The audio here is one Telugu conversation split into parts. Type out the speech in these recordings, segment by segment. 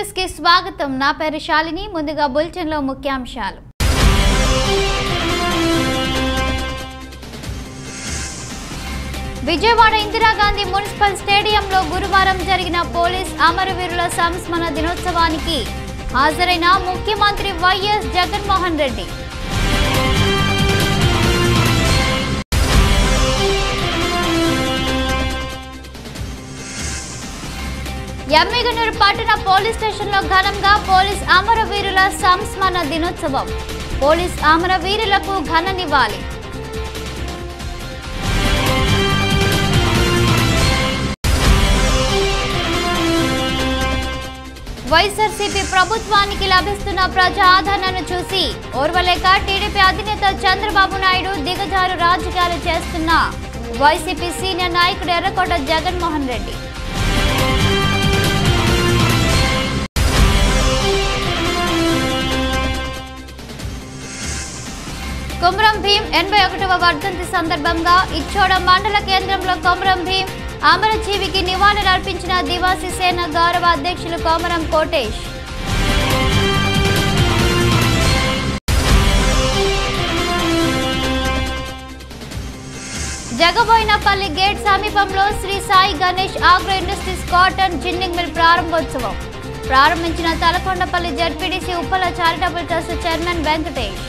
న్యూస్ కి స్వాగతం నా పేరు శాలిని ముందుగా బులెటిన్ లో ముఖ్యాంశాలు విజయవాడ ఇందిరాగాంధీ మున్సిపల్ స్టేడియంలో గురువారం జరిగిన పోలీస్ అమరవీరుల సంస్మరణ దినోత్సవానికి హాజరైన ముఖ్యమంత్రి వైఎస్ జగన్మోహన్ రెడ్డి ఎమ్మిగనూరు పట్టణ పోలీస్ స్టేషన్లో ఘనంగా పోలీస్ అమరవీరుల సంస్మరణ దినోత్సవం పోలీస్ అమరవీరులకు ఘన నివాళి వైఎస్ఆర్సీపీ ప్రభుత్వానికి లభిస్తున్న ప్రజా ఆదరణను చూసి ఓర్వలేక టీడీపీ అధినేత చంద్రబాబు నాయుడు దిగజారు రాజకీయాలు చేస్తున్న వైసీపీ సీనియర్ నాయకుడు ఎర్రకోట జగన్మోహన్ రెడ్డి కొమరం భీం ఎనభై ఒకటవ వర్ధంతి సందర్భంగా ఇచ్చోడ మండల కేంద్రంలో కొమరం భీం అమరజీవికి నివాళులర్పించిన దివాసి సేన గౌరవ అధ్యక్షులు కొమరం కోటేష్ జగబోయినపల్లి గేట్ సమీపంలో Shri Sai Ganesh agro industries cotton ginning mill ప్రారంభోత్సవం ప్రారంభించిన Talakondapalli ZPTC Uppala charitable trust chairman Venkatesh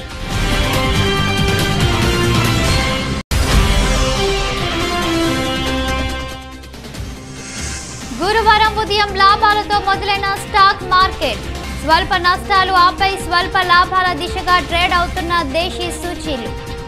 గురువారం ఉదయం లాభాలతో మొదలైన స్టాక్ మార్కెట్ స్వల్ప నష్టాలు ఆపై స్వల్ప లాభాల దిశగా ట్రేడ్ అవుతున్న దేశీ సూచీలు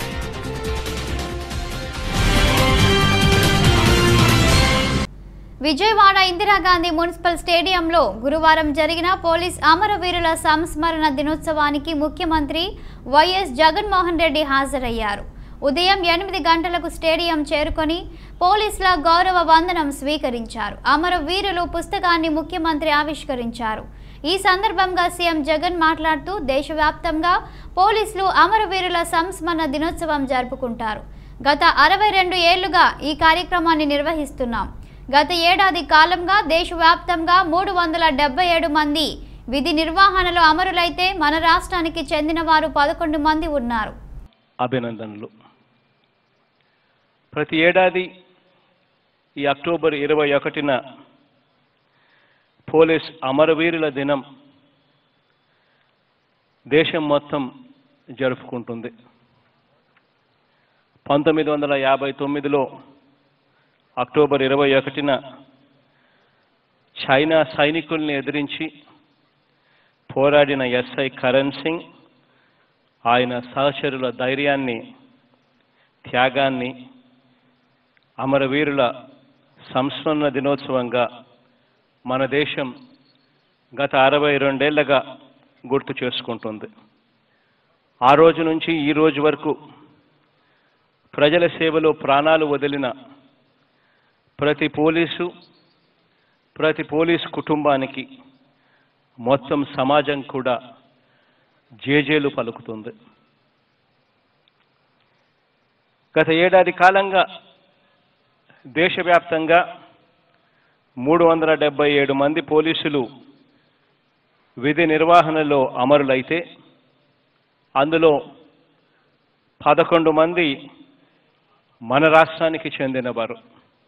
విజయవాడ ఇందిరాగాంధీ మున్సిపల్ స్టేడియంలో గురువారం జరిగిన పోలీస్ అమరవీరుల సంస్మరణ దినోత్సవానికి ముఖ్యమంత్రి వైఎస్ జగన్మోహన్ రెడ్డి హాజరయ్యారు ఉదయం ఎనిమిది గంటలకు స్టేడియం చేరుకొని పోలీసుల గౌరవ వందనం స్వీకరించారు అమరవీరులు పుస్తకాన్ని ముఖ్యమంత్రి ఆవిష్కరించారు ఈ సందర్భంగా సీఎం జగన్ మాట్లాడుతూ దేశవ్యాప్తంగా పోలీసులు అమరవీరుల సంస్మరణ దినోత్సవం జరుపుకుంటారు గత అరవై రెండు ఏళ్లుగా ఈ కార్యక్రమాన్ని నిర్వహిస్తున్నాం గత ఏడాది కాలంగా దేశవ్యాప్తంగా మూడు వందల డెబ్బై ఏడు మంది విధి నిర్వహణలో అమరులైతే మన రాష్ట్రానికి చెందిన వారు పదకొండు మంది ఉన్నారు అభినందనలు ప్రతి ఏడాది ఈ అక్టోబర్ ఇరవై ఒకటిన పోలీస్ అమరవీరుల దినం దేశం మొత్తం జరుపుకుంటుంది పంతొమ్మిది వందల యాభై తొమ్మిదిలో అక్టోబర్ ఇరవై ఒకటిన చైనా సైనికుల్ని ఎదిరించి పోరాడిన ఎస్ఐ కరణ్ సింగ్ ఆయన సహచరుల ధైర్యాన్ని త్యాగాన్ని అమరవీరుల సంస్మరణ దినోత్సవంగా మన దేశం గత అరవై రెండేళ్లగా గుర్తు చేసుకుంటుంది ఆ రోజు నుంచి ఈ రోజు వరకు ప్రజల సేవలో ప్రాణాలు వదిలిన ప్రతి పోలీసు ప్రతి పోలీసు కుటుంబానికి మొత్తం సమాజం కూడా జేజేలు పలుకుతుంది గత ఏడాది కాలంగా దేశవ్యాప్తంగా మూడు వందల డెబ్బై ఏడు మంది పోలీసులు విధి నిర్వహణలో అమరులైతే అందులో పదకొండు మంది మన రాష్ట్రానికి చెందినవారు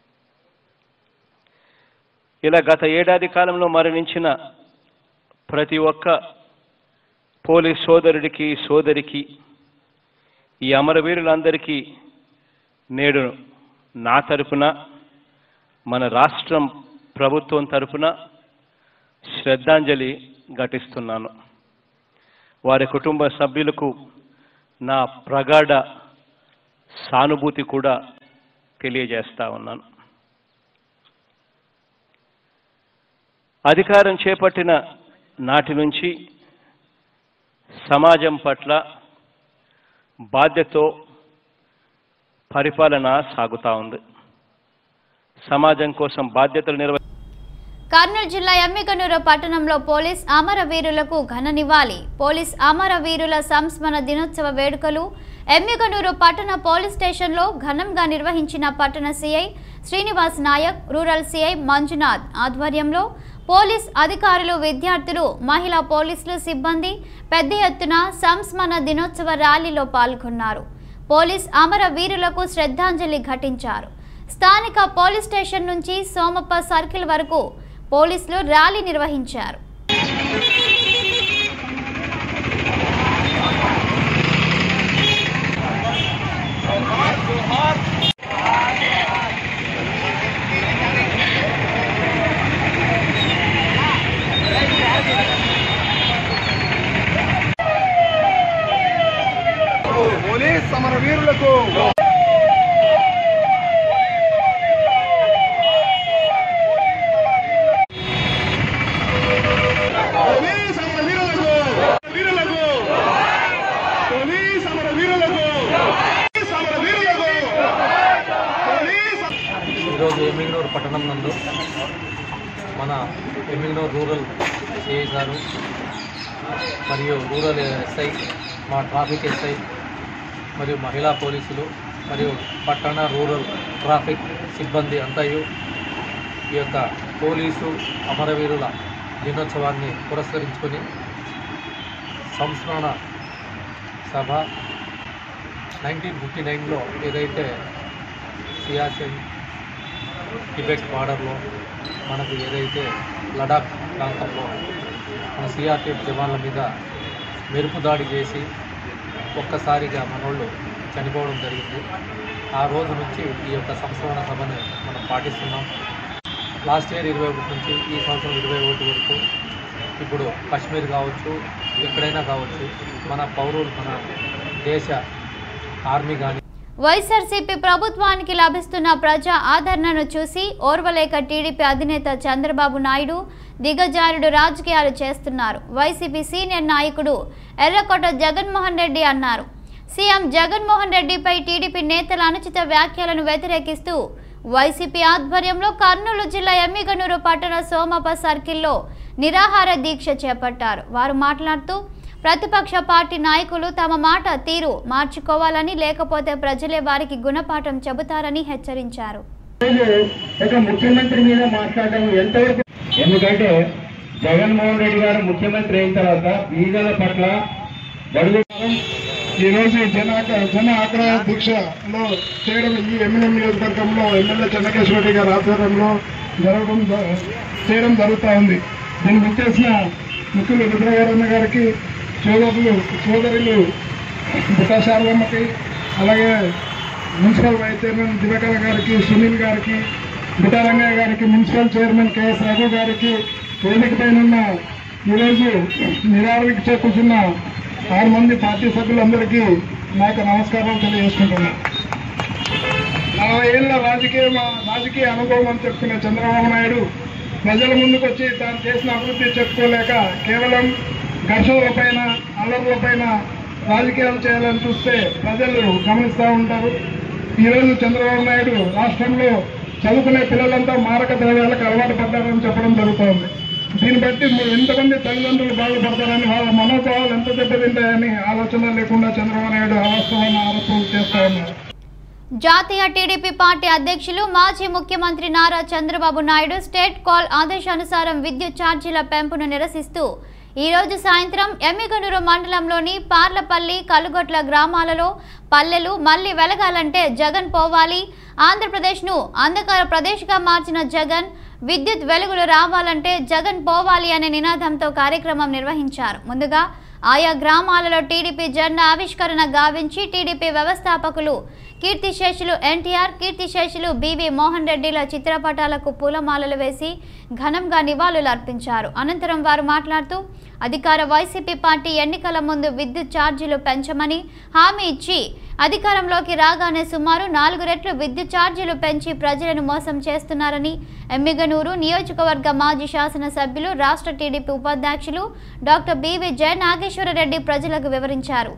ఇలా గత ఏడాది కాలంలో మరణించిన ప్రతి ఒక్క పోలీస్ సోదరుడికి సోదరికి ఈ అమరవీరులందరికీ నేడు నా తరపున మన రాష్ట్రం ప్రభుత్వం తరపున శ్రద్ధాంజలి ఘటిస్తున్నాను వారి కుటుంబ సభ్యులకు నా ప్రగాఢ సానుభూతి కూడా తెలియజేస్తా ఉన్నాను అధికారం చేపట్టిన నాటి నుంచి సమాజం పట్ల బాధ్యతతో పరిపాలన సాగుతూ ఉంది సమాజం కోసం బాధ్యతలు నిర్వ కర్నూలు జిల్లా ఎమ్మిగనూరు పట్టణంలో పోలీస్ అమరవీరులకు ఘన నివాళి పోలీస్ అమరవీరుల సంస్మరణ దినోత్సవ వేడుకలు ఎమ్మిగనూరు పట్టణ పోలీస్ స్టేషన్లో ఘనంగా నిర్వహించిన పట్టణ CI Srinivas Nayak rural CI Manjunath ఆధ్వర్యంలో పోలీస్ అధికారులు విద్యార్థులు మహిళా పోలీసులు సిబ్బంది పెద్ద ఎత్తున సంస్మరణ దినోత్సవ ర్యాలీలో పాల్గొన్నారు పోలీస్ అమర వీరులకు శ్రద్ధాంజలి ఘటించారు స్థానిక పోలీస్ స్టేషన్ నుంచి సోమప్ప సర్కిల్ వరకు పోలీసులు ర్యాలీ నిర్వహించారు పోలీస్ సమర వీరులకు పోలీస్ సమర వీరులకు వీరులకు పోలీస్ సమర వీరులకు పోలీస్ సమర వీరులకు పోలీస్ ఈరోజు ఎమ్మిగనూరు పట్టణం నందు మన ఎమ్మిగనూరు రూరల్ సిఐ గారు మరియు రూరల్ ఎస్ఐ మా ట్రాఫిక్ ఎస్ఐ మరియు మహిళా పోలీసులు మరియు పట్టణ రూరల్ ట్రాఫిక్ సిబ్బంది అంతయు ఈ యొక్క పోలీసు అమరవీరుల దినోత్సవాన్ని పురస్కరించుకొని సంస్మరణ సభ నైన్టీన్ ఫిఫ్టీ నైన్లో ఏదైతే సియాచిన్ టిబెట్ బార్డర్లో మనకు ఏదైతే లడాక్ ప్రాంతంలో మన సిఆర్పిఎఫ్ జవాన్ల మీద మెరుపు దాడి చేసి ఒక్కసారిగా మనోళ్ళు చనిపోవడం జరిగింది ఆ రోజు నుంచి ఈ యొక్క సంస్మరణ సభని మనం పాటిస్తున్నాం లాస్ట్ ఇయర్ ఇరవై ఒకటి నుంచి ఈ సంవత్సరం ఇరవై ఒకటి వరకు ఇప్పుడు కాశ్మీర్ కావచ్చు ఎక్కడైనా కావచ్చు మన పౌరులు మన దేశ ఆర్మీ కానీ వైఎస్ఆర్సీపీ ప్రభుత్వానికి లభిస్తున్న ప్రజా ఆదరణను చూసి ఓర్వలేక టీడీపీ అధినేత చంద్రబాబు నాయుడు దిగజారుడు రాజకీయాలు చేస్తున్నారు వైసీపీ సీనియర్ నాయకుడు ఎర్రకోట జగన్మోహన్ రెడ్డి అన్నారు సీఎం జగన్మోహన్ రెడ్డిపై టీడీపీ నేతల అనుచిత వ్యాఖ్యలను వ్యతిరేకిస్తూ వైసీపీ ఆధ్వర్యంలో కర్నూలు జిల్లా ఎమ్మిగనూరు పట్టణ సోమప సర్కిల్లో నిరాహార దీక్ష చేపట్టారు వారు మాట్లాడుతూ ప్రతిపక్ష పార్టీ నాయకులు తమ మాట తీరు మార్చుకోవాలని లేకపోతే ప్రజలే వారికి గుణపాఠం చెబుతారని హెచ్చరించారు రోజు ఒక ముఖ్యమంత్రి మీద మాట్లాడడం ఎంతవరకు ఎందుకంటే జగన్మోహన్ రెడ్డి గారు ముఖ్యమంత్రి అయిన తర్వాత బీదల పట్ల బడుగు ఈ రోజు జన జన ఆగ్రహ దీక్షలో చేయడం ఈ ఎమ్మెల్యే నియోజకవర్గంలో ఎమ్మెల్యే చెన్నకేశ్వర రెడ్డి గారి ఆధ్వర్యంలో జరగడం జ- చేయడం జరుగుతూ ఉంది దీనికి వచ్చేసిన ముఖ్యులు రుద్రవరణ గారికి సోదరులు సోదరులు బుట్టా శారదమ్మకి అలాగే మున్సిపల్ వైస్ చైర్మన్ దివకర్ గారికి సునీల్ గారికి బుటారంగయ్య గారికి మున్సిపల్ చైర్మన్ కెఎస్ రఘు గారికి వేదిక పైన ఉన్న ఈరోజు నిరాహార కూర్చున్న ఆరు మంది పార్టీ సభ్యులందరికీ నా యొక్క నమస్కారాలు తెలియజేసుకుంటున్నాను నలభై ఏళ్ళ రాజకీయ రాజకీయ అనుభవం అని చెప్తున్న చంద్రబాబు నాయుడు ప్రజల ముందుకు వచ్చి తాను చేసిన అభివృద్ధి చెప్పుకోలేక కేవలం ఘర్షణలపైన అల్లర్లపైన రాజకీయాలు చేయాలని చూస్తే ప్రజలు గమనిస్తూ ఉంటారు ఈరోజు చంద్రబాబు నాయుడు రాష్ట్రంలో చదువుకునే పిల్లలంతా మారక ద్రవ్యాలకు అలవాటు పడ్డారని చెప్పడం జరుగుతోంది దీన్ని బట్టి ఎంతమంది తల్లిదండ్రులు బాధపడతారని వాళ్ళ మనోభావాలు ఎంత దెబ్బతింటాయని ఆలోచన లేకుండా చంద్రబాబు నాయుడు అవాస్తవాన్ని ఆరోపణలు చేస్తా ఉన్నారు జాతీయ టీడీపీ పార్టీ అధ్యక్షులు మాజీ ముఖ్యమంత్రి నారా చంద్రబాబు నాయుడు స్టేట్ కాల్ ఆదేశానుసారం విద్యుత్ ఛార్జీల పెంపును నిరసిస్తూ ఈ రోజు సాయంత్రం ఎమ్మిగనూరు మండలంలోని పార్లపల్లి కలుగొట్ల గ్రామాలలో పల్లెలు మళ్లీ వెలగాలంటే జగన్ పోవాలి ఆంధ్రప్రదేశ్ను అంధకార ప్రదేశ్గా మార్చిన జగన్ విద్యుత్ వెలుగులు రావాలంటే జగన్ పోవాలి అనే నినాదంతో కార్యక్రమం నిర్వహించారు ముందుగా ఆయా గ్రామాలలో టీడీపీ జెండా ఆవిష్కరణ గావించి టీడీపీ వ్యవస్థాపకులు కీర్తిశేషులు ఎన్టీఆర్ కీర్తిశేషులు బివి మోహన్ రెడ్డిల చిత్రపటాలకు పూలమాలలు వేసి ఘనంగా నివాళులు అర్పించారు అనంతరం వారు మాట్లాడుతూ అధికార వైసీపీ పార్టీ ఎన్నికల ముందు విద్యుత్ ఛార్జీలు పెంచమని హామీ ఇచ్చి అధికారంలోకి రాగానే సుమారు నాలుగు రెట్లు విద్యుత్ ఛార్జీలు పెంచి ప్రజలను మోసం చేస్తున్నారని ఎమ్మిగనూరు నియోజకవర్గ మాజీ శాసనసభ్యులు రాష్ట్ర టీడీపీ ఉపాధ్యక్షులు డాక్టర్ బివి జయ నాగేశ్వరరెడ్డి ప్రజలకు వివరించారు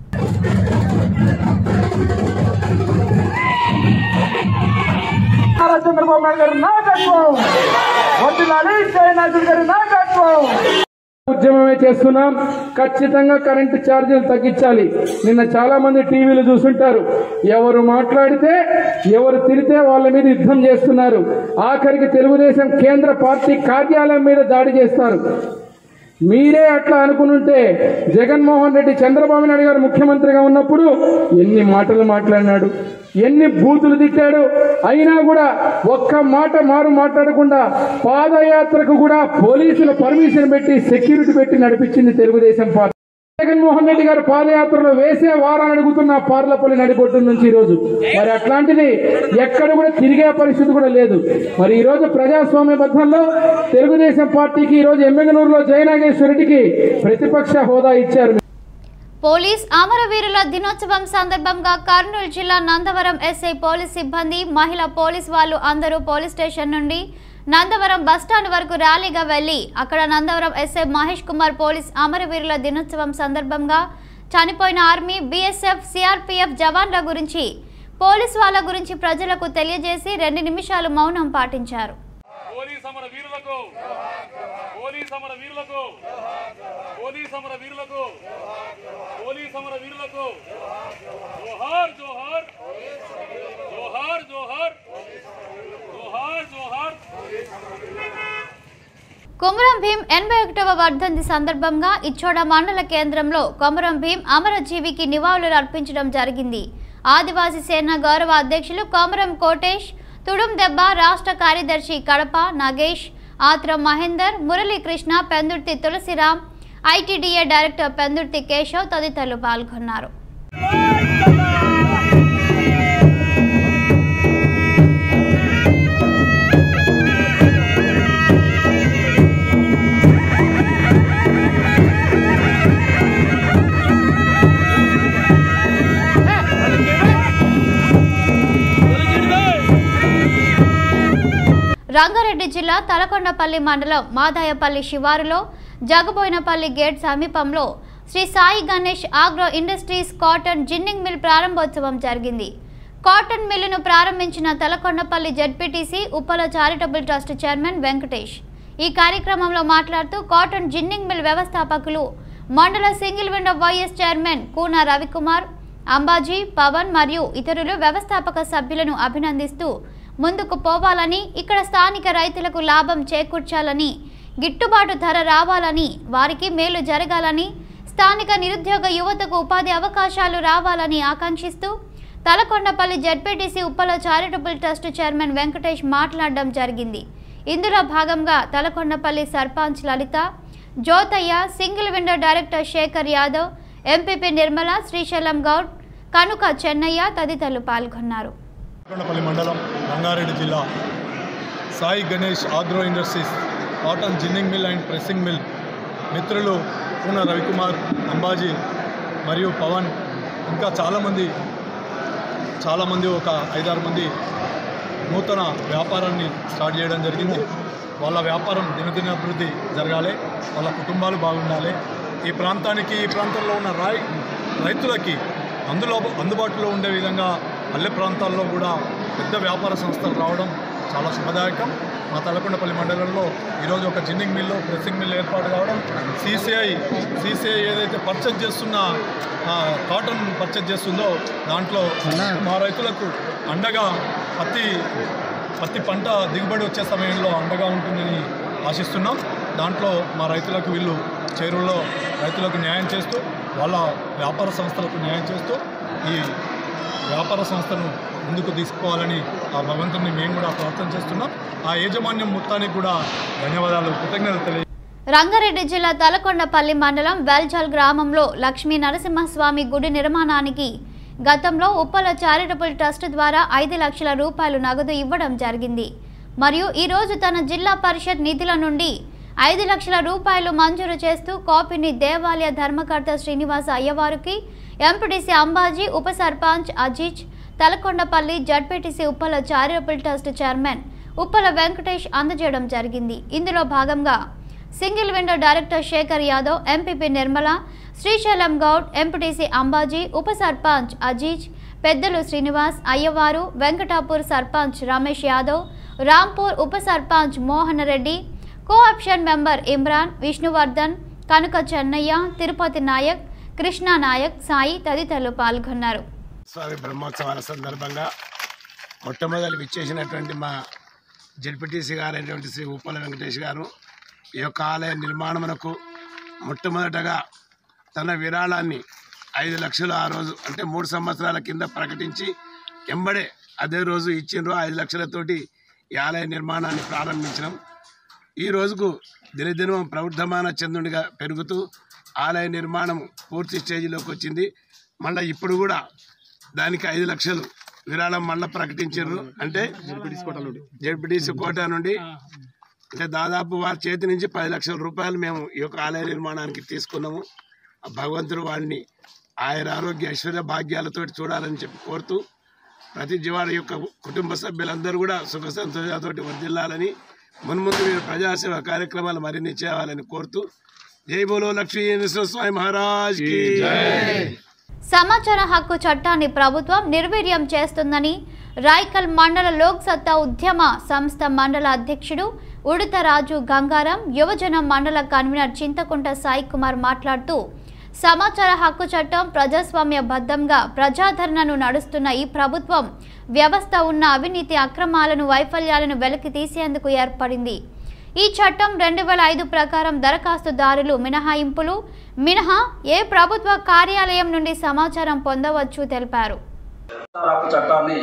నారా చంద్రబాబు నాయుడు గారి నాయకత్వం వర్ధిల్లాలి జయ నాయకుడు గారి నాయకత్వం ఉద్యమమే చేస్తున్నాం ఖచ్చితంగా కరెంటు ఛార్జీలు తగ్గించాలి నిన్న చాలా మంది టీవీలు చూసుంటారు ఎవరు మాట్లాడితే ఎవరు తిరితే వాళ్ళ మీద యుద్ధం చేస్తున్నారు ఆఖరికి తెలుగుదేశం కేంద్ర పార్టీ కార్యాలయం మీద దాడి చేస్తారు మీరే అట్లా అనుకునుంటే జగన్మోహన్ రెడ్డి చంద్రబాబు నాయుడు గారు ముఖ్యమంత్రిగా ఉన్నప్పుడు ఎన్ని మాటలు మాట్లాడినాడు ఎన్ని బూతులు తిట్టాడు అయినా కూడా ఒక్క మాట మారు మాట్లాడకుండా పాదయాత్రకు కూడా పోలీసులు పర్మిషన్ పెట్టి సెక్యూరిటీ పెట్టి నడిపించింది తెలుగుదేశం పార్టీ జగన్మోహన్ రెడ్డి గారు పాదయాత్రలో వేసే వారాన్ని అడుగుతున్న పార్లపల్లి నడిబొట్టు నుంచి ఈ రోజు మరి అట్లాంటిది ఎక్కడ కూడా తిరిగే పరిస్థితి కూడా లేదు మరి ఈ రోజు ప్రజాస్వామ్య బద్ధంలో తెలుగుదేశం పార్టీకి ఈ రోజు ఎమ్మెగనూరులో జయనాగేశ్వరరెడ్డికి ప్రతిపక్ష హోదా ఇచ్చారు పోలీస్ అమరవీరుల దినోత్సవం సందర్భంగా కర్నూలు జిల్లా నందవరం ఎస్ఐ పోలీస్ సిబ్బంది మహిళా పోలీస్ వాళ్ళు అందరూ పోలీస్ స్టేషన్ నుండి నందవరం బస్టాండ్ వరకు ర్యాలీగా వెళ్లి అక్కడ నందవరం ఎస్ఐ మహేష్ కుమార్ పోలీస్ అమరవీరుల దినోత్సవం సందర్భంగా చనిపోయిన ఆర్మీ బీఎస్ఎఫ్ సిఆర్పీఎఫ్ జవాన్ల గురించి పోలీస్ వాళ్ళ గురించి ప్రజలకు తెలియజేసి రెండు నిమిషాలు మౌనం పాటించారు పోలీస్ సమర వీరులకు పోలీస్ సమర వీరులకు పోలీస్ సమర వీరులకు పోలీస్ సమర వీరులకు జోహార్ జోహార్ జోహార్ జోహార్ జోహార్ జోహార్ కొమరం భీం ఎనభై ఒకటవ వర్ధంతి సందర్భంగా ఇచ్చోడ మండల కేంద్రంలో కొమరం భీం అమరజీవికి నివాళులు అర్పించడం జరిగింది ఆదివాసీ సేన గౌరవ అధ్యక్షులు కొమరం కోటేష్ తుడుం దెబ్బ రాష్ట్ర కార్యదర్శి కడప నాగేష్ ఆత్రం మహేందర్ మురళీకృష్ణ పెందుర్తి తులసిరాం ఐటీడీఏ డైరెక్టర్ పెందుర్తి కేశవ్ తదితరులు పాల్గొన్నారు రంగారెడ్డి జిల్లా తలకొండపల్లి మండలం మాదాయపల్లి శివారులో జగబోయినపల్లి గేట్ సమీపంలో Shri Sai Ganesh agro industries cotton ginning mill ప్రారంభోత్సవం జరిగింది కాటన్ మిల్లును ప్రారంభించిన Talakondapalli ZPTC Uppala charitable trust chairman Venkatesh ఈ కార్యక్రమంలో మాట్లాడుతూ కాటన్ జిన్నింగ్ మిల్ వ్యవస్థాపకులు మండల single window vice chairman Koona Ravikumar Ambaji Pavan మరియు ఇతరులు వ్యవస్థాపక సభ్యులను అభినందిస్తూ ముందుకు పోవాలని ఇక్కడ స్థానిక రైతులకు లాభం చేకూర్చాలని గిట్టుబాటు ధర రావాలని వారికి మేలు జరగాలని స్థానిక నిరుద్యోగ యువతకు ఉపాధి అవకాశాలు రావాలని ఆకాంక్షిస్తూ Talakondapalli ZPTC Uppala charitable trust chairman Venkatesh మాట్లాడడం జరిగింది ఇందులో భాగంగా Talakondapalli sarpanch Lalitha Jyothaiah single window director Shekar Yadav MPP Nirmala Srisailam Goud Kanuka Chennaiah తదితరులు పాల్గొన్నారు కొండపల్లి మండలం రంగారెడ్డి జిల్లా Sai Ganesh agro industries cotton ginning mill and pressing mill మిత్రులు పూన రవికుమార్ అంబాజీ మరియు పవన్ ఇంకా చాలామంది చాలామంది ఒక ఐదారు మంది నూతన వ్యాపారాన్ని స్టార్ట్ చేయడం జరిగింది వాళ్ళ వ్యాపారం దినదిన అభివృద్ధి జరగాలి వాళ్ళ కుటుంబాలు బాగుండాలి ఈ ప్రాంతానికి ఈ ప్రాంతంలో ఉన్న రాయ్ రైతులకి అందులో అందుబాటులో ఉండే విధంగా పల్లె ప్రాంతాల్లో కూడా పెద్ద వ్యాపార సంస్థలు రావడం చాలా శుభదాయకం మా తలకొండపల్లి మండలంలో ఈరోజు ఒక జిన్నింగ్ మిల్లు ప్రెస్సింగ్ మిల్ ఏర్పాటు కావడం సీసీఐ సీసీఐ ఏదైతే పర్చేజ్ చేస్తున్న ఆ, కాటన్ పర్చేజ్ చేస్తుందో దాంట్లో మా రైతులకు అండగా పత్తి పత్తి పంట దిగుబడి వచ్చే సమయంలో అండగా ఉంటుందని ఆశిస్తున్నాం దాంట్లో మా రైతులకు వీళ్ళు చేరువలో రైతులకు న్యాయం చేస్తూ వాళ్ళ వ్యాపార సంస్థలకు న్యాయం చేస్తూ ఈ వ్యాపార సంస్థను ముందుకు తీసుకోవాలని ఆ భగవంతుని మేము కూడా ప్రార్థన చేస్తున్నాం ఆ యాజమాన్యం మొత్తానికి కూడా ధన్యవాదాలు కృతజ్ఞతలు తెలియ రంగారెడ్డి జిల్లా తలకొండపల్లి మండలం వెల్జల్ గ్రామంలో లక్ష్మీ నరసింహస్వామి గుడి నిర్మాణానికి గతంలో ఉప్పల చారిటబుల్ ట్రస్ట్ ద్వారా ఐదు లక్షల రూపాయలు నగదు ఇవ్వడం జరిగింది మరియు ఈరోజు తన జిల్లా పరిషత్ నిధుల నుండి ఐదు లక్షల రూపాయలు మంజూరు చేస్తూ కాపీని దేవాలయ ధర్మకర్త శ్రీనివాస అయ్యవారికి ఎంపీటీసీ అంబాజీ ఉప sarpanch Aziz Talakondapalli ZPTC Uppala charitable trust chairman Uppala Venkatesh అందజేయడం జరిగింది ఇందులో భాగంగా single window director Shekar Yadav MPP Nirmala Srisailam Goud MPTC Ambaji ఉప సర్పంచ్ అజీజ్ పెద్దలు శ్రీనివాస్ అయ్యవారు వెంకటాపూర్ సర్పంచ్ రమేష్ యాదవ్ రాంపూర్ ఉప సర్పంచ్ మోహన్ రెడ్డి కోఆప్షన్ మెంబర్ ఇమ్రాన్ విష్ణువర్ధన్ కనుక చెన్నయ్య తిరుపతి నాయక్ కృష్ణా నాయక్ సాయి తదితరులు పాల్గొన్నారు స్వామి బ్రహ్మోత్సవాల సందర్భంగా మొట్టమొదటి విచ్చేసినటువంటి మా జడ్పీటీసీ గారైనటువంటి శ్రీ ఉప్పల వెంకటేష్ గారు ఈ యొక్క ఆలయ నిర్మాణమునకు మొట్టమొదటగా తన విరాళాన్ని ఐదు లక్షలు ఆ రోజు అంటే మూడు సంవత్సరాల కింద ప్రకటించి ఎంబడే అదే రోజు ఇచ్చిండ్రు ఐదు లక్షలతోటి ఈ ఆలయ నిర్మాణాన్ని ప్రారంభించినాం ఈ రోజుకు దినదినం ప్రవృద్ధమాన చంద్రుడిగా పెరుగుతూ ఆలయ నిర్మాణం పూర్తి స్టేజిలోకి వచ్చింది మళ్ళీ ఇప్పుడు కూడా దానికి ఐదు లక్షలు విరాళం మళ్ళీ ప్రకటించారు అంటే జడ్పీటీసీ కోట నుండి అంటే దాదాపు వారి చేతి నుంచి పది లక్షల రూపాయలు మేము ఈ యొక్క ఆలయ నిర్మాణానికి తీసుకున్నాము ఆ భగవంతుడు వాడిని ఆయన ఆరోగ్య ఐశ్వర్య భాగ్యాలతో చూడాలని చెప్పి కోరుతూ ప్రతి జీవాడి యొక్క కుటుంబ సభ్యులందరూ కూడా సుఖ సంతోషాలతోటి వర్దిల్లాలని మున్ముందు మీరు ప్రజాసేవ కార్యక్రమాలు మరిన్ని చేయాలని కోరుతూ జై బోలో లక్ష్మీ నరసింహస్వామి మహారాజ్ కి సమాచార హక్కు చట్టాన్ని ప్రభుత్వం నిర్వీర్యం చేస్తుందని రాయ్కల్ మండల లోక్ సత్తా ఉద్యమ సంస్థ మండల అధ్యక్షుడు ఉడితరాజు గంగారం యువజన మండల కన్వీనర్ చింతకుంట సాయి కుమార్ మాట్లాడుతూ సమాచార హక్కు చట్టం ప్రజాస్వామ్య బద్ధంగా ప్రజాదరణను నడుస్తున్న ఈ ప్రభుత్వం వ్యవస్థ ఉన్న అవినీతి అక్రమాలను వైఫల్యాలను వెలికి తీసేందుకు ఏర్పడింది ఈ చట్టం రెండు వేల ఐదు ప్రకారం దరఖాస్తుదారులు మినహాయింపులు మినహా ఏ ప్రభుత్వ కార్యాలయం నుండి సమాచారం పొందవచ్చు తెలిపారు హక్కు చట్టాన్ని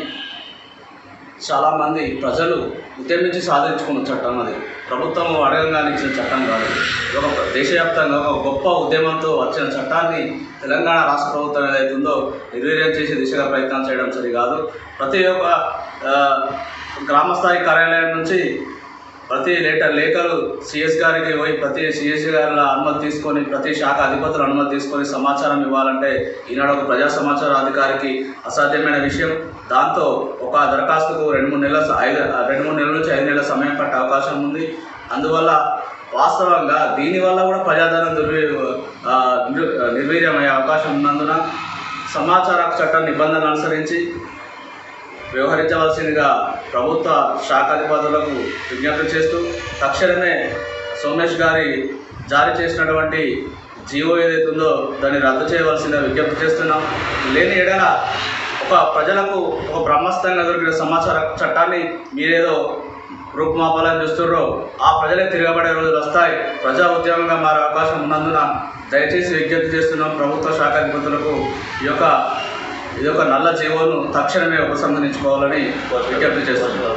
చాలామంది ప్రజలు ఉద్యమించి సాధించుకున్న చట్టం అది ప్రభుత్వం అడగంగానే ఇచ్చిన చట్టం కాదు ఇది ఒక దేశవ్యాప్తంగా ఒక గొప్ప ఉద్యమంతో వచ్చిన చట్టాన్ని తెలంగాణ రాష్ట్ర ప్రభుత్వం ఏదైతుందో నిర్వీర్యం చేసే దిశగా ప్రయత్నం చేయడం సరికాదు ప్రతి ఒక్క ఆ, గ్రామ స్థాయి కార్యాలయం నుంచి ప్రతి లేటర్ లేఖలు సిఎస్ గారికి పోయి ప్రతి సిఎస్ గారి అనుమతి తీసుకొని ప్రతి శాఖ అధిపతుల అనుమతి తీసుకొని సమాచారం ఇవ్వాలంటే ఈనాడు ఒక ప్రజా సమాచార అధికారికి అసాధ్యమైన విషయం దాంతో ఒక దరఖాస్తుకు రెండు మూడు నెలల స- ఐదు రెండు మూడు నెలల నుంచి ఐదు నెలల సమయం పట్టే అవకాశం ఉంది అందువల్ల వాస్తవంగా దీనివల్ల కూడా ప్రజాధనం దుర్వి ఆ, నిర్- నిర్వీర్యమయ్యే అవకాశం ఉన్నందున సమాచార హక్కు చట్ట నిబంధనలు అనుసరించి వ్యవహరించవలసిందిగా ప్రభుత్వ శాఖాధిపతులకు విజ్ఞప్తి చేస్తూ తక్షణమే సోమేష్ గారి జారీ చేసినటువంటి జీవో ఏదైతే ఉందో దాన్ని రద్దు చేయవలసిందిగా విజ్ఞప్తి చేస్తున్నాం లేని ఎడల ఒక ప్రజలకు ఒక బ్రహ్మస్థంగా దొరికిన సమాచార చట్టాన్ని మీరేదో రూపుమాపాలని చూస్తున్నారో ఆ ప్రజలే తిరగబడే రోజులు వస్తాయి ప్రజా ఉద్యమంగా మారే అవకాశం ఉన్నందున దయచేసి విజ్ఞప్తి చేస్తున్నాం ప్రభుత్వ శాఖాధిపతులకు ఈ యొక్క ఇది ఒక నల్ల జీవోను తక్షణమే ఉపసంహరించుకోవాలని విజ్ఞప్తి చేస్తున్నాం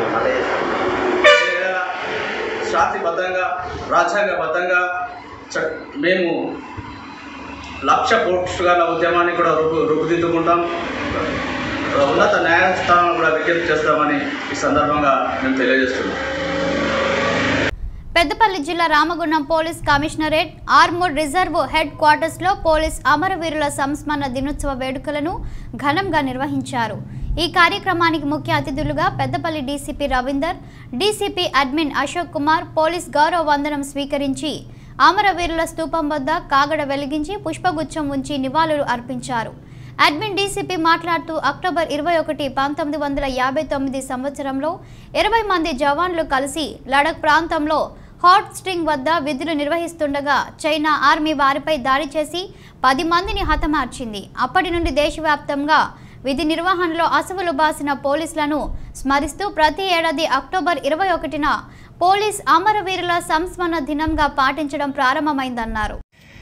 శాంతిబద్ధంగా రాజ్యాంగబద్ధంగా చ- మేము లక్ష పోషకాల ఉద్యమాన్ని కూడా రూపు రూపుదిద్దుకుంటాం ఉన్నత న్యాయస్థానం కూడా విజ్ఞప్తి చేస్తామని ఈ సందర్భంగా మేము తెలియజేస్తున్నాం పెద్దపల్లి జిల్లా Ramagundam police commissionerate Armoor reserve head క్వార్టర్స్లో పోలీస్ అమరవీరుల సంస్మరణ దినోత్సవ వేడుకలను ఘనంగా నిర్వహించారు ఈ కార్యక్రమానికి ముఖ్య అతిథులుగా Peddapalli DCP Ravinder DCP admin Ashok Kumar police గౌరవ వందనం స్వీకరించి అమరవీరుల స్తూపం వద్ద కాగడ వెలిగించి పుష్పగుచ్చం ఉంచి నివాళులు అర్పించారు అడ్మిన్ డీసీపీ మాట్లాడుతూ అక్టోబర్ ఇరవై ఒకటి పంతొమ్మిది వందల యాభై తొమ్మిది సంవత్సరంలో ఇరవై మంది జవాన్లు కలిసి లడక్ ప్రాంతంలో హాట్ స్ట్రింగ్ వద్ద విధులు నిర్వహిస్తుండగా చైనా ఆర్మీ వారిపై దాడి చేసి పది మందిని హతమార్చింది అప్పటి నుండి దేశవ్యాప్తంగా విధి నిర్వహణలో అసువులు బాసిన పోలీసులను స్మరిస్తూ ప్రతి ఏడాది అక్టోబర్ ఇరవై ఒకటిన పోలీస్ అమరవీరుల సంస్మరణ దినంగా పాటించడం ప్రారంభమైందన్నారు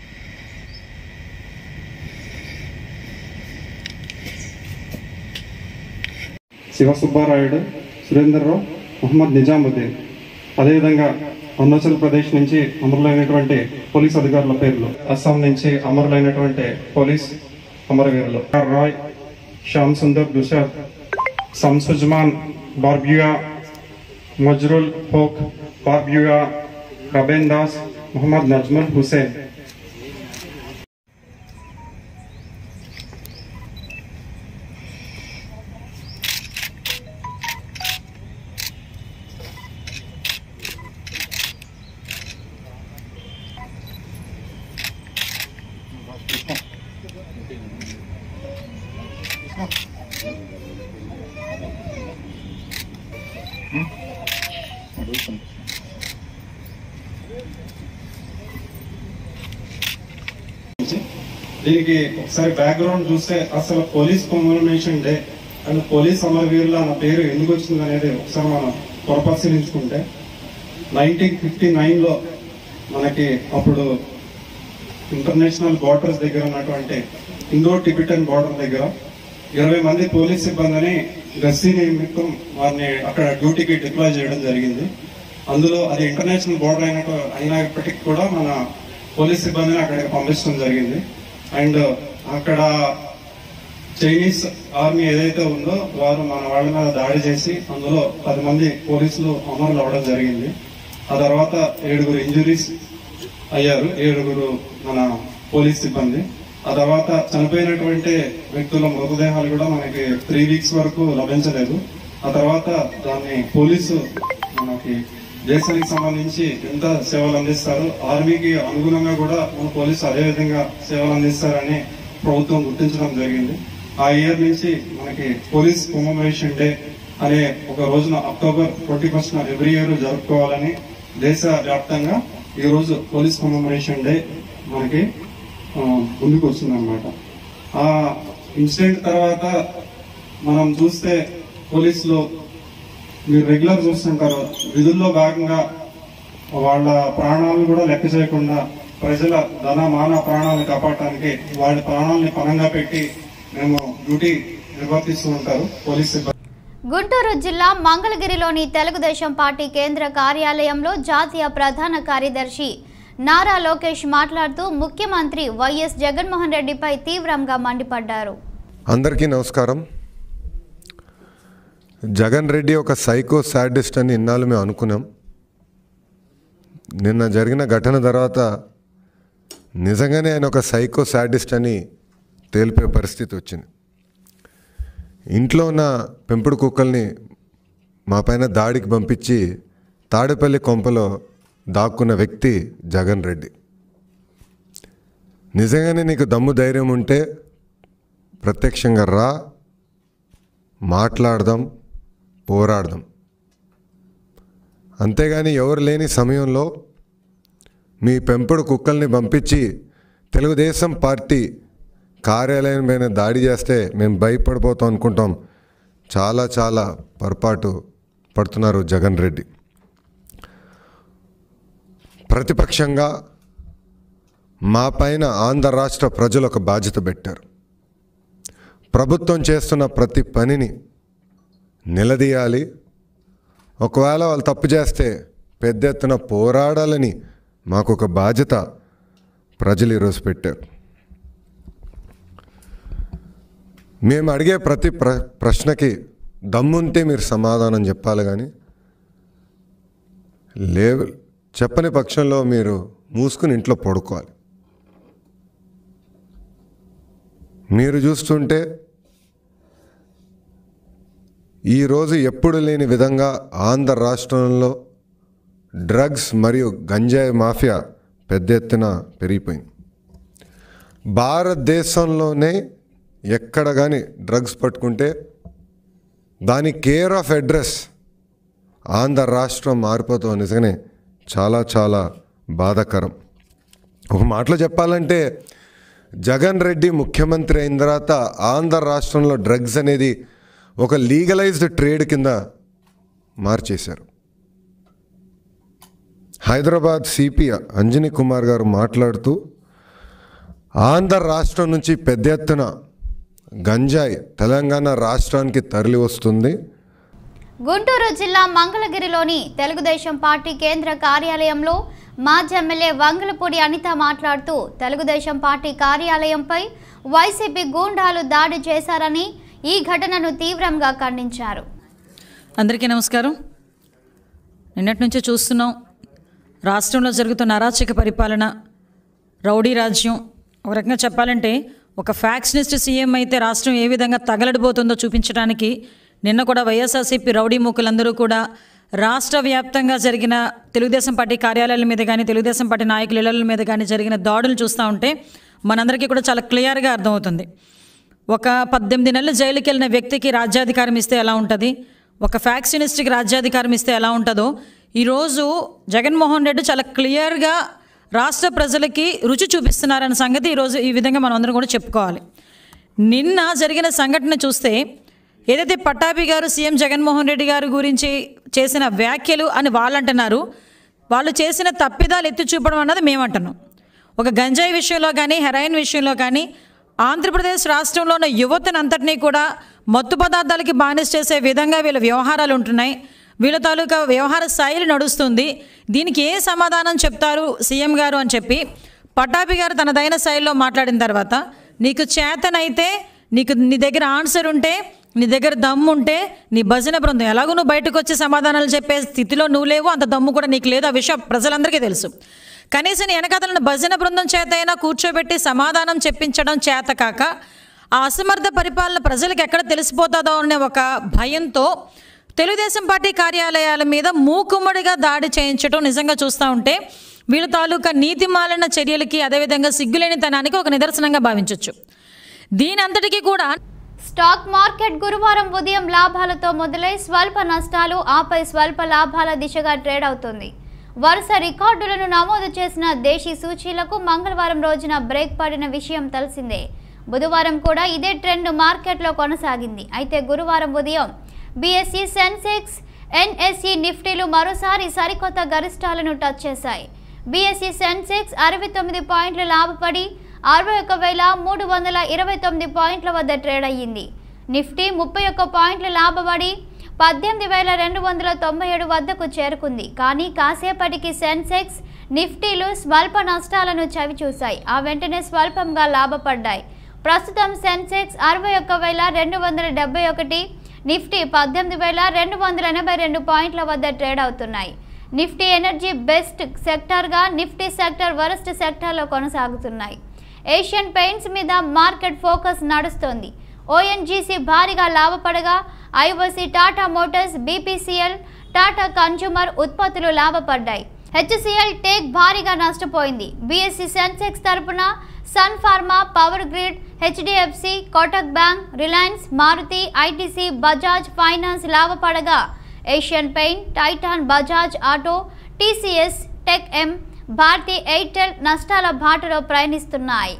శివ సుబ్బారాయుడు సురేందర్రావు మొహమ్మద్ నిజాముద్దీన్ అదేవిధంగా అరుణాచల్ ప్రదేశ్ నుంచి అమరులైనటువంటి పోలీస్ అధికారుల పేర్లు అస్సాం నుంచి అమరులైనటువంటి పోలీస్ అమరవీరులు ఆర్ రాయ్ శ్యామ్ సుందర్ దుషర్ సంసుజ్మాన్ బార్బ్యుయా మజ్రుల్ హోక్ బార్బ్యుయా రబేన్ దాస్ మొహమ్మద్ నజ్ముల్ హుసేన్ దీనికి ఒకసారి బ్యాక్గ్రౌండ్ చూస్తే అసలు police communication day and police అమరవీరుల అన్న పేరు ఎందుకు వచ్చింది అనేది ఒకసారి మనం పునఃపరిశీలించుకుంటే నైన్టీన్ ఫిఫ్టీ నైన్లో మనకి అప్పుడు ఇంటర్నేషనల్ బార్డర్స్ దగ్గర ఉన్నటువంటి ఇండో టిబిటన్ బార్డర్ దగ్గర ఇరవై మంది పోలీస్ సిబ్బందిని గస్తీ నిమిత్తం వారిని అక్కడ డ్యూటీకి డిప్లాయ్ చేయడం జరిగింది అందులో అది ఇంటర్నేషనల్ బార్డర్ అయిన అయినప్పటికీ కూడా మన పోలీస్ సిబ్బందిని అక్కడికి పంపించడం జరిగింది అండ్ అక్కడ చైనీస్ ఆర్మీ ఏదైతే ఉందో వారు మన వాళ్ళ మీద దాడి చేసి అందులో పది మంది పోలీసులు అమరులు అవడం జరిగింది ఆ తర్వాత ఏడుగురు ఇంజురీస్ అయ్యారు ఏడుగురు మన పోలీస్ సిబ్బంది ఆ తర్వాత చనిపోయినటువంటి వ్యక్తుల మృతదేహాలు కూడా మనకి త్రీ వీక్స్ వరకు లభించలేదు ఆ తర్వాత దాన్ని పోలీసు మనకి దేశానికి సంబంధించి ఎంత సేవలు అందిస్తారు ఆర్మీకి అనుగుణంగా కూడా మన పోలీసు అదే విధంగా సేవలు అందిస్తారని ప్రభుత్వం గుర్తించడం జరిగింది ఆ ఇయర్ నుంచి మనకి పోలీస్ కమమరేషన్ డే అనే ఒక రోజున October twenty first every year జరుపుకోవాలని దేశ వ్యాప్తంగా ఈ రోజు పోలీస్ కమమరేషన్ డే మనకి ఆ, ముందుకు వస్తుంది అనమాట ఆ ఇన్సిడెంట్ తర్వాత మనం చూస్తే పోలీసులు మీరు రెగ్యులర్ చూస్తుంటారు విధుల్లో భాగంగా వాళ్ళ ప్రాణాలను కూడా లెక్క చేయకుండా ప్రజల ధన మాన ప్రాణాలను కాపాడటానికి వాళ్ళ ప్రాణాలని పణంగా పెట్టి మేము డ్యూటీ నిర్వర్తిస్తూ ఉంటారు పోలీస్ సిబ్బంది గుంటూరు జిల్లా మంగళగిరిలోని తెలుగుదేశం పార్టీ కేంద్ర కార్యాలయంలో జాతీయ ప్రధాన కార్యదర్శి నారా లోకేష్ మాట్లాడుతూ ముఖ్యమంత్రి వైఎస్ జగన్మోహన్ రెడ్డిపై తీవ్రంగా మండిపడ్డారు అందరికీ నమస్కారం జగన్ రెడ్డి ఒక సైకో సాడిస్ట్ అని ఇన్నాళ్ళు మేము అనుకున్నాం నిన్న జరిగిన ఘటన తర్వాత నిజంగానే ఆయన ఒక సైకో సాడిస్ట్ అని తేలిపే పరిస్థితి వచ్చింది ఇంట్లో ఉన్న పెంపుడు కుక్కల్ని మా పైన దాడికి పంపించి తాడేపల్లి కొంపలో దాక్కున్న వ్యక్తి జగన్ రెడ్డి నిజంగానే నీకు దమ్ము ధైర్యం ఉంటే ప్రత్యక్షంగా రా మాట్లాడదాం పోరాడదాం అంతేగాని ఎవరు లేని సమయంలో మీ పెంపుడు కుక్కల్ని పంపించి తెలుగుదేశం పార్టీ కార్యాలయం పైన దాడి చేస్తే మేము భయపడిపోతాం అనుకుంటాం చాలా చాలా పొరపాటు పడుతున్నారు జగన్ రెడ్డి ప్రతిపక్షంగా మా పైన ఆంధ్ర రాష్ట్ర ప్రజలు ఒక బాధ్యత పెట్టారు ప్రభుత్వం చేస్తున్న ప్రతి పనిని నిలదీయాలి ఒకవేళ వాళ్ళు తప్పు చేస్తే పెద్ద ఎత్తున పోరాడాలని మాకు ఒక బాధ్యత ప్రజలు ఈరోజు పెట్టారు మేము అడిగే ప్రతి ప్ర ప్రశ్నకి దమ్ముంటే మీరు సమాధానం చెప్పాలి కానీ లే చెప్పని పక్షంలో మీరు మూసుకుని ఇంట్లో పడుకోవాలి మీరు చూస్తుంటే ఈరోజు ఎప్పుడు లేని విధంగా ఆంధ్ర రాష్ట్రంలో డ్రగ్స్ మరియు గంజాయి మాఫియా పెద్ద ఎత్తున పెరిగిపోయింది భారతదేశంలోనే ఎక్కడ కానీ డ్రగ్స్ పట్టుకుంటే దాని కేర్ ఆఫ్ అడ్రస్ ఆంధ్ర రాష్ట్రం మారిపోతాం నిజంగానే చాలా చాలా బాధాకరం ఒక మాటలో చెప్పాలంటే జగన్ రెడ్డి ముఖ్యమంత్రి అయిన తర్వాత ఆంధ్ర రాష్ట్రంలో డ్రగ్స్ అనేది ఒక లీగలైజ్డ్ ట్రేడ్ కింద మార్చేశారు హైదరాబాద్ సిపి అంజనీ కుమార్ గారు మాట్లాడుతూ ఆంధ్ర రాష్ట్రం నుంచి పెద్ద ఎత్తున గంజాయి తెలంగాణ రాష్ట్రానికి తరలి వస్తుంది గుంటూరు జిల్లా మంగళగిరిలోని తెలుగుదేశం పార్టీ కేంద్ర కార్యాలయంలో మాజీ ఎమ్మెల్యే వంగలపూడి అనిత మాట్లాడుతూ తెలుగుదేశం పార్టీ కార్యాలయంపై వైసీపీ గూండాలు దాడి చేశారని ఈ ఘటనను తీవ్రంగా ఖండించారు అందరికీ నమస్కారం నిన్నటి నుంచి చూస్తున్నాం రాష్ట్రంలో జరుగుతున్న అరాచక పరిపాలన రౌడీ రాజ్యం ఒక రకంగా చెప్పాలంటే ఒక ఫ్యాక్షనిస్ట్ సీఎం అయితే రాష్ట్రం ఏ విధంగా తగలడిపోతుందో చూపించడానికి నిన్న కూడా వైఎస్ఆర్సీపీ రౌడీ మూకులందరూ కూడా రాష్ట్ర వ్యాప్తంగా జరిగిన తెలుగుదేశం పార్టీ కార్యాలయాల మీద కానీ తెలుగుదేశం పార్టీ నాయకుల ఇళ్ల మీద కానీ జరిగిన దాడులు చూస్తూ ఉంటే మనందరికీ కూడా చాలా క్లియర్గా అర్థమవుతుంది ఒక పద్దెనిమిది నెలలు జైలుకి వెళ్ళిన వ్యక్తికి రాజ్యాధికారం ఇస్తే ఎలా ఉంటుంది ఒక ఫ్యాక్షనిస్ట్కి రాజ్యాధికారం ఇస్తే ఎలా ఉంటుందో ఈరోజు జగన్మోహన్ రెడ్డి చాలా క్లియర్గా రాష్ట్ర ప్రజలకి రుచి చూపిస్తున్నారన్న సంగతి ఈరోజు ఈ విధంగా మనం అందరం కూడా చెప్పుకోవాలి నిన్న జరిగిన సంఘటన చూస్తే ఏదైతే పట్టాభి గారు సీఎం జగన్మోహన్ రెడ్డి గారి గురించి చేసిన వ్యాఖ్యలు అని వాళ్ళు అంటున్నారు వాళ్ళు చేసిన తప్పిదాలు ఎత్తి చూపడం అన్నది మేమంటున్నాం ఒక గంజాయి విషయంలో కానీ హెరాయిన్ విషయంలో కానీ ఆంధ్రప్రదేశ్ రాష్ట్రంలో ఉన్న యువతనంతటినీ కూడా మత్తు పదార్థాలకి బానిస చేసే విధంగా వీళ్ళ వ్యవహారాలు ఉంటున్నాయి వీళ్ళ తాలూకా వ్యవహార శైలి నడుస్తుంది దీనికి ఏ సమాధానం చెప్తారు సీఎం గారు అని చెప్పి పట్టాభి గారు తనదైన శైలిలో మాట్లాడిన తర్వాత నీకు చేతనైతే నీకు నీ దగ్గర ఆన్సర్ ఉంటే నీ దగ్గర దమ్ము ఉంటే నీ భజన బృందం ఎలాగో నువ్వు బయటకు వచ్చి సమాధానాలు చెప్పే స్థితిలో నువ్వు లేవు అంత దమ్ము కూడా నీకు లేదు ఆ విషయం ప్రజలందరికీ తెలుసు కనీసం నీ వెనకాతలను భజన బృందం చేత అయినా కూర్చోబెట్టి సమాధానం చెప్పించడం చేత కాక ఆ అసమర్థ పరిపాలన ప్రజలకు ఎక్కడ తెలిసిపోతుందో అనే ఒక భయంతో తెలుగుదేశం పార్టీ కార్యాలయాల మీద మూకుమ్మడిగా దాడి చేయించడం నిజంగా చూస్తూ ఉంటే వీళ్ళ తాలూకా నీతిమాలిన చర్యలకి అదేవిధంగా సిగ్గులేనితనానికి ఒక నిదర్శనంగా భావించవచ్చు దీని అంతటికీ కూడా స్టాక్ మార్కెట్ గురువారం ఉదయం లాభాలతో మొదలై స్వల్ప నష్టాలు ఆపై స్వల్ప లాభాల దిశగా ట్రేడ్ అవుతుంది వరుస రికార్డులను నమోదు చేసిన దేశీ సూచీలకు మంగళవారం రోజున బ్రేక్ పడిన విషయం తెలిసిందే బుధవారం కూడా ఇదే ట్రెండ్ మార్కెట్లో కొనసాగింది అయితే గురువారం ఉదయం బీఎస్ఈ సెన్సెక్స్ ఎన్ఎస్ఈ నిఫ్టీలు మరోసారి సరికొత్త గరిష్టాలను టచ్ చేశాయి బీఎస్ఈ సెన్సెక్స్ అరవై తొమ్మిది పాయింట్లు లాభపడి అరవై ఒక్క వేల మూడు వందల ఇరవై తొమ్మిది పాయింట్ల వద్ద ట్రేడ్ అయ్యింది నిఫ్టీ ముప్పై ఒక్క పాయింట్లు లాభపడి పద్దెనిమిది వేల రెండు వందల తొంభై ఏడు వద్దకు చేరుకుంది కానీ కాసేపటికి సెన్సెక్స్ నిఫ్టీలు స్వల్ప నష్టాలను చవిచూశాయి ఆ వెంటనే స్వల్పంగా లాభపడ్డాయి ప్రస్తుతం సెన్సెక్స్ అరవై ఒక్క వేల రెండు వందల డెబ్బై ఒకటి నిఫ్టీ పద్దెనిమిది వేల రెండు వందల ఎనభై రెండు పాయింట్ల వద్ద ట్రేడ్ అవుతున్నాయి నిఫ్టీ ఎనర్జీ బెస్ట్ సెక్టార్గా నిఫ్టీ సెక్టర్ వరస్ట్ సెక్టార్లో కొనసాగుతున్నాయి ఏషియన్ పెయింట్స్ మీద మార్కెట్ ఫోకస్ నడుస్తోంది ఓఎన్జీసీ భారీగా లాభపడగా IOC Tata Motors BPCL Tata consumer ఉత్పత్తులు లాభపడ్డాయి హెచ్సిఎల్ టేక్ భారీగా నష్టపోయింది బీఎస్సీ సెన్సెక్స్ తరపున Sun Pharma Power Grid HDFC Kotak Bank Reliance Maruti ITC Bajaj Finance లాభపడగా Asian Paint Titan Bajaj Auto TCS tech M Bharti Airtel నష్టాల బాటలో ప్రయాణిస్తున్నాయి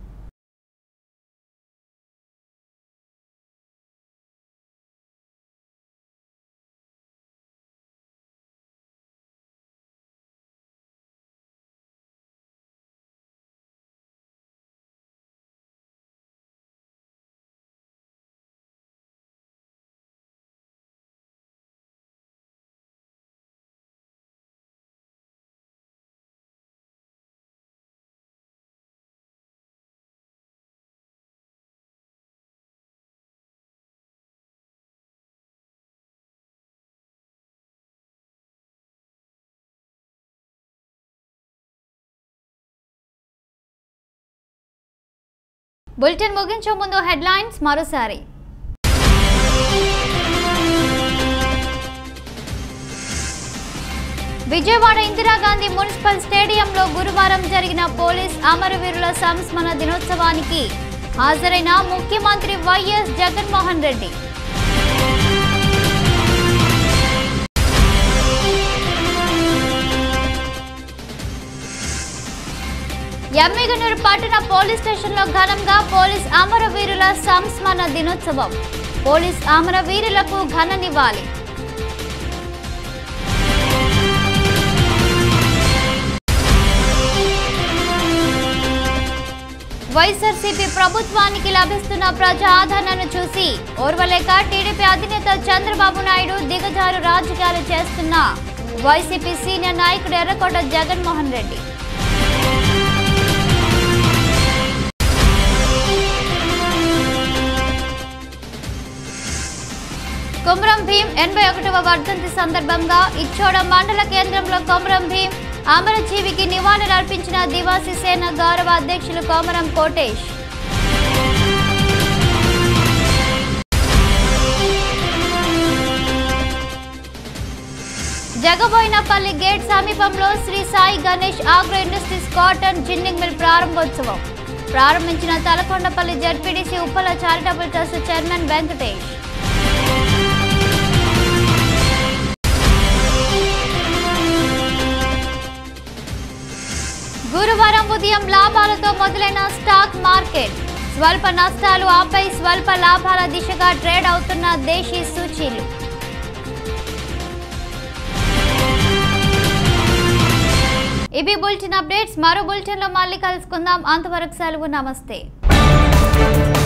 బులెటిన్ ముగించే ముందు హెడ్లైన్స్ మరోసారి విజయవాడ ఇందిరాగాంధీ మున్సిపల్ స్టేడియంలో గురువారం జరిగిన పోలీస్ అమరవీరుల సంస్మరణ దినోత్సవానికి హాజరైన ముఖ్యమంత్రి వైఎస్ జగన్మోహన్ రెడ్డి ఎమ్మిగనూరు పట్టణ పోలీస్ స్టేషన్లో ఘనంగా పోలీస్ అమరవీరుల సంస్మరణ దినోత్సవం పోలీస్ అమరవీరులకు ఘన నివాళి వైఎస్ఆర్సీపీ ప్రభుత్వానికి లభిస్తున్న ప్రజా ఆదరణను చూసి ఓర్వలేక టీడీపీ అధినేత చంద్రబాబు నాయుడు దిగజారు రాజకీయాలు చేస్తున్న వైసీపీ సీనియర్ నాయకుడు ఎర్రకోట జగన్మోహన్ రెడ్డి కొమరం భీం ఎనభై ఒకటవ వర్ధంతి సందర్భంగా ఇచ్చోడ మండల కేంద్రంలో కొమరం భీం అమరజీవికి నివాళులర్పించిన దివాసి సేన గౌరవ అధ్యక్షులు కోమరం కోటేష్ జగబోయినపల్లి గేట్ సమీపంలో Shri Sai Ganesh agro industries cotton ginning mill ప్రారంభోత్సవం ప్రారంభించిన Talakondapalli ZPTC Uppala charitable trust chairman Venkatesh గురువారం ఉదయం లాభాలతో మొదలైన స్టాక్ మార్కెట్ స్వల్ప నష్టాలు ఆపై స్వల్ప లాభాల దిశగా ట్రేడ్ అవుతున్న దేశీ సూచీలు ఇవి బులెటిన్ అప్డేట్స్ మరో బులెటిన్లో మళ్ళీ కలుసుకుందాం అంతవరకు సెలవు నమస్తే